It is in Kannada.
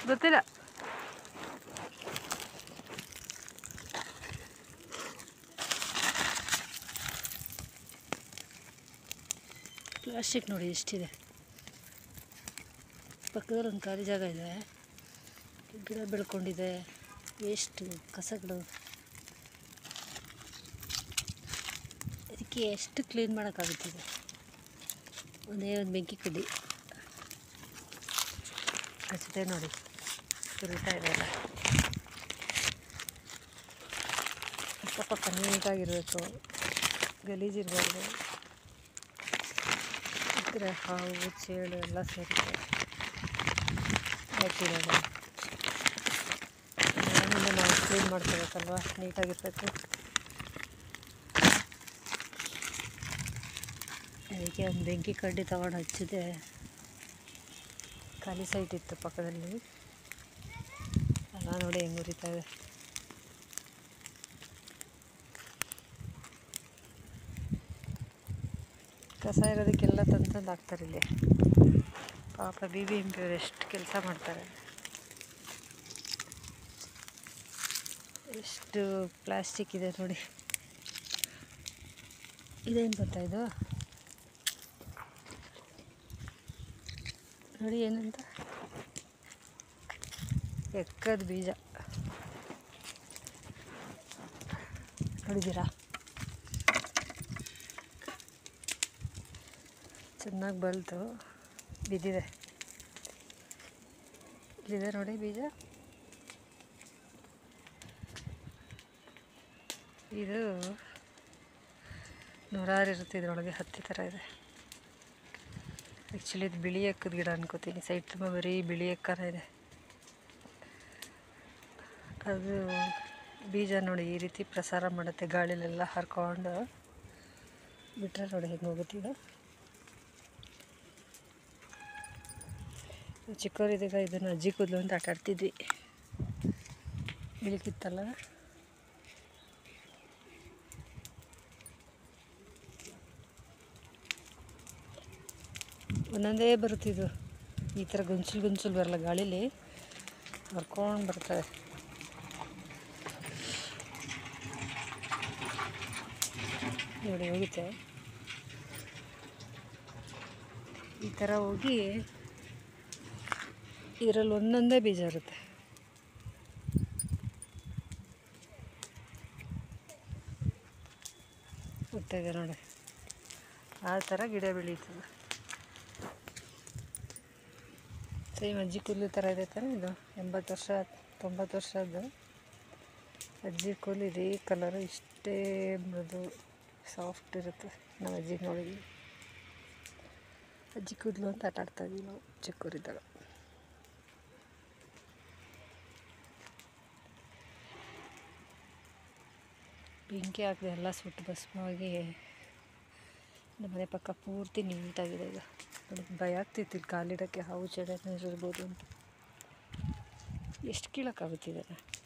ಗೊತ್ತಿಲ್ಲ ಪ್ಲಾಸ್ಟಿಕ್ ನೋಡಿ ಎಷ್ಟಿದೆ ಪಕ್ಕದಲ್ಲಿ ಒಂದು ಖಾಲಿ ಜಾಗ ಇದೆ ಗಿಡ ಬೆಳ್ಕೊಂಡಿದೆ ವೇಸ್ಟು ಕಸಗಳು ಅದಕ್ಕೆ ಎಷ್ಟು ಕ್ಲೀನ್ ಮಾಡೋಕ್ಕಾಗುತ್ತಿದೆ ಒಂದೇ ಒಂದು ಬೆಂಕಿ ಕಡ್ಡಿ ಹಚ್ಚಿದೆ ನೋಡಿ ಸುರಿತಾ ಇದೆ ಅಲ್ಲ ಅಕ್ಕಪಕ್ಕ ನೀಟಾಗಿರಬೇಕು ಗಲೀಜಿರಬಾರ್ದು ಇದ್ರೆ ಹಾವು ಚೇಳು ಎಲ್ಲ ಸೇರುತ್ತೆ ಹಾಕಿರೋದು ಆಮೇಲೆ ನಾವು ಕ್ಲೀನ್ ಮಾಡ್ಕೋಬೇಕಲ್ವ ನೀಟಾಗಿರ್ಬೇಕು ಅದಕ್ಕೆ ಒಂದು ಬೆಂಕಿ ಕಡ್ಡಿ ತಗೊಂಡು ಹಚ್ಚಿದೆ ಖಾಲಿ ಸೈಟ್ ಇತ್ತು ಪಕ್ಕದಲ್ಲಿ ಅಲ್ಲ ನೋಡಿ ಹೆಂಗೆ ಉರಿತಾ ಇದೆ ಕಸ ಇರೋದಕ್ಕೆಲ್ಲ ತಂದು ತಂದು ಹಾಕ್ತಾರೆ ಇಲ್ಲಿ ಪಾಪ ಬಿ ಬಿ ಎಂ ಪಿಯವ್ರು ಎಷ್ಟು ಕೆಲಸ ಮಾಡ್ತಾರೆ ಎಷ್ಟು ಪ್ಲಾಸ್ಟಿಕ್ ಇದೆ ನೋಡಿ ಇದೇನು ಗೊತ್ತಾ ಇದು ನೋಡಿ ಏನಂತ ಎಕ್ಕದ ಬೀಜ ನೋಡಿದ್ದೀರಾ ಚೆನ್ನಾಗಿ ಬಲ್ತು ಬಿದ್ದಿದೆ ಇಲ್ಲಿದೆ ನೋಡಿ ಬೀಜ ಇದು ನೂರಾರು ಇರುತ್ತೆ ಇದರೊಳಗೆ ಹತ್ತಿ ಥರ ಇದೆ ಆ್ಯಕ್ಚುಲಿ ಇದು ಬಿಳಿ ಎಕ್ಕದ ಗಿಡ ಅನ್ಕೋತೀನಿ ಸೈಡ್ ತುಂಬ ಬರೀ ಬಿಳಿ ಎಕ್ಕರ ಇದೆ ಅದು ಬೀಜ ನೋಡಿ ಈ ರೀತಿ ಪ್ರಸಾರ ಮಾಡುತ್ತೆ ಗಾಳಿಲೆಲ್ಲ ಹರ್ಕೊಂಡು ಬಿಟ್ಟರೆ ನೋಡಿ ಹೆಂಗೆ ಹೋಗುತ್ತೀಗ ಚಿಕ್ಕವರಿದ್ದಾಗ ಇದನ್ನು ಅಜ್ಜಿ ಕೂದಲು ಅಂತ ಆಟ ಆಡ್ತಿದ್ವಿ ಇಳಿಕಿತ್ತಲ್ಲ ಒಂದೊಂದೇ ಬರುತ್ತಿದ್ದು ಈ ಥರ ಗೊಂಚಲು ಗೊಂಚಲು ಬರಲ್ಲ ಗಾಳೀಲಿ ಹರ್ಕೊಂಡು ಬರ್ತವೆ ನೋಡಿ ಹೋಗುತ್ತೆ ಈ ಥರ ಹೋಗಿ ಇದರಲ್ಲಿ ಒಂದೊಂದೇ ಬೀಜ ಇರುತ್ತೆ ಗೊತ್ತಿದೆ ನೋಡಿ ಆ ಥರ ಗಿಡ ಬೆಳೀತದೆ ಸೇಮ್ ಅಜ್ಜಿ ಕೂದಲು ಥರ ಇದೆ ತಾನೆ ಇದು ಎಂಬತ್ತು ವರ್ಷ ತೊಂಬತ್ತು ವರ್ಷದ್ದು ಅಜ್ಜಿ ಕೂದಲು ಇದೇ ಕಲರು ಇಷ್ಟೇ ಮೃದು ಸಾಫ್ಟ್ ಇರುತ್ತೆ ನಾವು ಅಜ್ಜಿ ನೋಡಿದ್ವಿ ಅಜ್ಜಿ ಕೂದಲು ಅಂತ ಆಟ ಆಡ್ತಾ ಇದ್ವಿ ನಾವು ಚಿಕ್ಕವರಿದ್ದಾಗ ಬೆಂಕಿ ಹಾಕಿದೆ ಎಲ್ಲ ಸುಟ್ಟು ಭಸ್ಮವಾಗಿ ನಮ್ಮ ಮನೆ ಪಕ್ಕ ಪೂರ್ತಿ ನೀಟಾಗಿದೆ ಈಗ ನನಗೆ ಭಯ ಆಗ್ತಿತ್ತು ಇಲ್ಲಿ ಕಾಲಿಡೋಕ್ಕೆ ಹಾವು ಚೇಳು ಇರ್ಬೋದು ಅಂತ ಎಷ್ಟು ಕೀಳೋಕ್ಕಾಗುತ್ತಿದೆ